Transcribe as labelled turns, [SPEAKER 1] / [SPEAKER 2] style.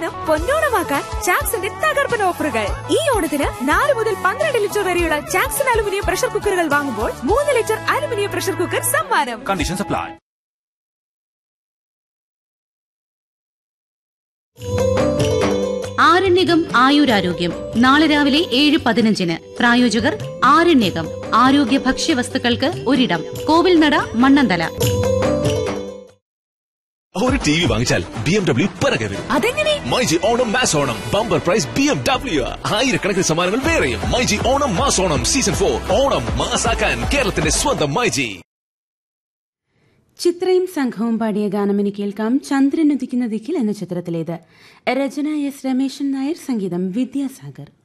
[SPEAKER 1] ഓണം പൊന്നോണമാക്കാൻ ചാക്സിന്റെ തകർപ്പൻ ഓഫറുകൾ ഈ ഓണത്തിന് നാല് മുതൽ പന്ത്രണ്ട് ലിറ്റർ വരെയുള്ള ചാക്സൺ അലുമിനിയം പ്രഷർ കുക്കറുകൾ വാങ്ങുമ്പോൾ മൂന്ന് ലിറ്റർ അലുമിനിയം പ്രഷർ കുക്കർ സമ്മാനം
[SPEAKER 2] Conditions apply.
[SPEAKER 3] ആരണ്യകം ആയുരാരോഗ്യം നാളെ രാവിലെ ഏഴ് പതിനഞ്ചിന് പ്രായോജകർ ആരണ്യകം ആരോഗ്യ ഭക്ഷ്യവസ്തുക്കൾക്ക് ഒരിടം കോവിൽനട മണ്ണന്തല
[SPEAKER 4] ഒരു ടി വി വാങ്ങിച്ചാൽ ബി എം ഡബ്ല്യു പിറകെ വരും
[SPEAKER 1] അതെങ്ങനെ
[SPEAKER 4] myG Onam mass Onam bumper prize B M W ആയിരക്കണക്കിന് സമ്മാനങ്ങൾ വേറെയും myG Onam mass Onam season for Onam മാസാക്കാൻ കേരളത്തിന്റെ സ്വന്തം മൈജി
[SPEAKER 5] ചിത്രയും സംഘവും പാടിയ ഗാനം ഇനി കേൾക്കാം ചന്ദ്രൻ ഉദിക്കുന്ന ദിക്കിൽ എന്ന ചിത്രത്തിലേത് രചന എസ് രമേശൻ നായർ സംഗീതം വിദ്യാസാഗർ